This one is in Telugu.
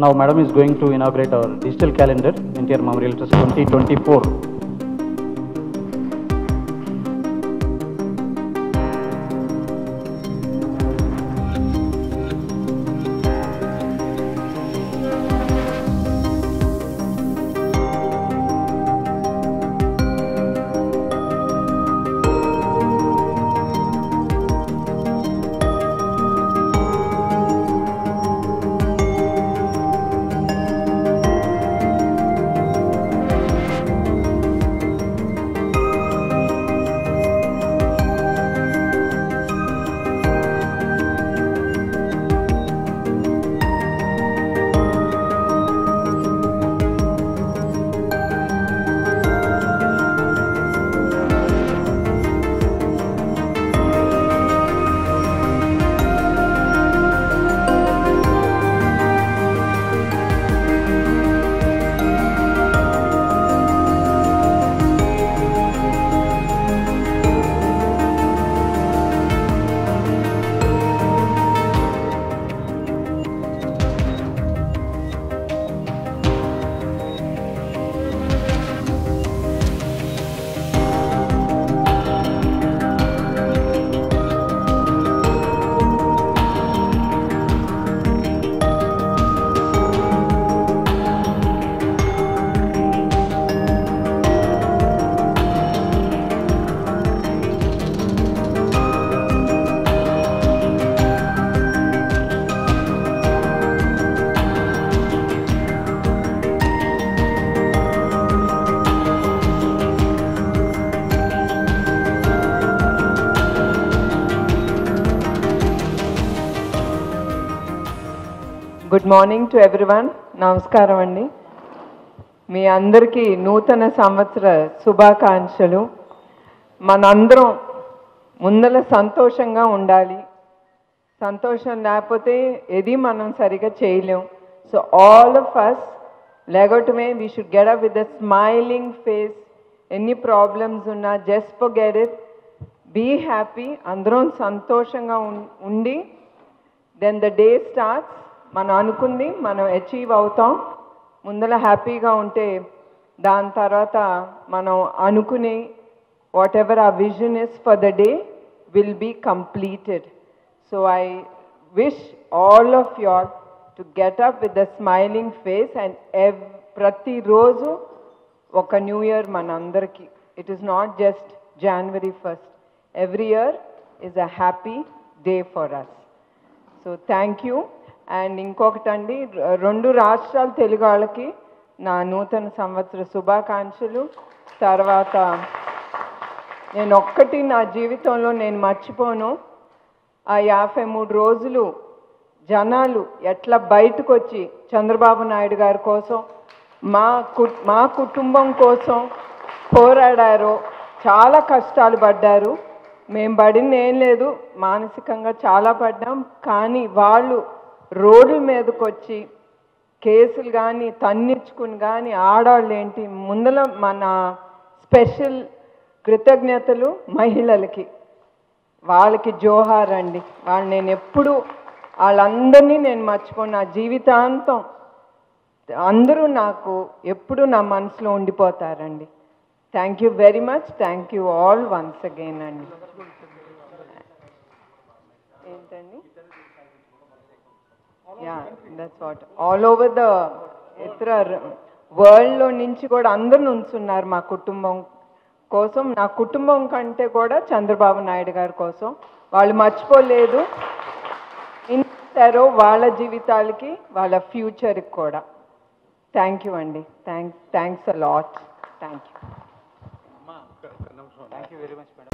now madam is going to inaugurate our digital calendar, NTR Memorial Trust 2024. Good morning to everyone నమస్కారం అండి మీ అందరికీ నూతన సంవత్సర శుభాకాంక్షలు మనందరం ముందర సంతోషంగా ఉండాలి సంతోషం లేకపోతే ఏది మనం సరిగా చేయలేం సో ఆల్ ఆఫ్ అస్ లేగటమే we should get up with the smiling face ఎన్ని ప్రాబ్లమ్స్ ఉన్నా just forget it be happy అందరం సంతోషంగా ఉం- ఉండి దెన్ ద డే స్టార్ట్స్ మనం అనుకుంది మనం అచీవ్ అవుతాం ముందర హ్యాపీగా ఉంటే దాని తర్వాత మనం అనుకునే whatever uh vision is for the day will be completed so I wish all of your to get up with the smiling face and ఎవ్ ప్రతిరోజు ఒక న్యూ ఇయర్ మనందరికీ it is not just January first every year is a happy day for us so thank you and ఇంకొకటండి ర- రెండు రాష్ట్రాల తెలుగు వాళ్ళకి నా నూతన సంవత్సర శుభాకాంక్షలు తర్వాత నేను ఒక్కటి నా జీవితంలో నేను మర్చిపోను ఆ యాభై మూడు రోజులు జనాలు ఎట్లా బయటకు వచ్చి చంద్రబాబు నాయుడు గారి కోసం మా కు మా కుటుంబం కోసం పోరాడారో చాలా కష్టాలు పడ్డారు మేము పడింది ఏం లేదు మానసికంగా చాలా పడ్డాం కానీ వాళ్ళు రోడ్ల మీదకి వచ్చి కేసులు కానీ తన్నిచ్చుకుని కానీ ఆడవాళ్ళు ఏంటి ముందల మన స్పెషల్ కృతజ్ఞతలు మహిళలకి వాళ్ళకి జోహార్ అండి వాళ్ళు నేను ఎప్పుడు వాళ్ళందరినీ నేను మర్చిపోను నా జీవితాంతం అందరూ నాకు ఎప్పుడు నా మనసులో ఉండిపోతారండి thank you very much thank you all once again అండి ఏంటండి yeah that's what all over the ఇతర వరల్డ్లో నుంచి కూడా అందరు నుంచున్నారు మా కుటుంబం కోసం నా కుటుంబం కంటే కూడా చంద్రబాబు నాయుడు గారి కోసం వాళ్ళు మర్చిపోలేదు ఇస్తారో వాళ్ళ జీవితాలకి వాళ్ళ ఫ్యూచర్కి కూడా థ్యాంక్ యూ అండి thanks thanks a lot thank you Thank you very much, madam.